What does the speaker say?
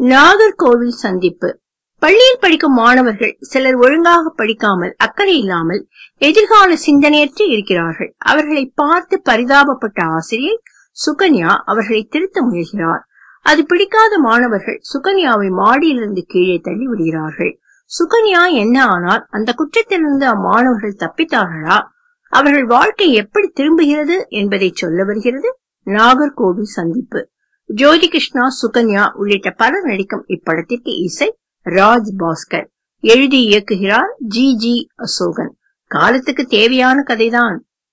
நாகர்கோவில் சந்திப்பு பள்ளியில் படிக்கும் மாணவர்கள் சிலர் ஒழுங்காக படிக்காமல் அக்கறை இல்லாமல் எதிர்கால சிந்தனையற்று இருக்கிறார்கள் அவர்களை பார்த்து பரிதாபப்பட்ட ஆசிரியர் சுகன்யா அவர்களை திருத்த முயல்கிறார் அது பிடிக்காத மாணவர்கள் சுகன்யாவை மாடியிலிருந்து கீழே தள்ளி விடுகிறார்கள் சுகன்யா என்ன ஆனால் அந்த குற்றத்திலிருந்து அம்மாணவர்கள் தப்பித்தார்களா அவர்கள் வாழ்க்கை எப்படி திரும்புகிறது என்பதை சொல்ல வருகிறது நாகர்கோவில் சந்திப்பு ஜோதி கிருஷ்ணா சுகன்யா உள்ளிட்ட பலர் நடிக்கும் இப்படத்திற்கு இசை ராஜ் பாஸ்கர் எழுதி இயக்குகிறார் ஜி ஜி அசோகன் காலத்துக்கு தேவையான கதைதான்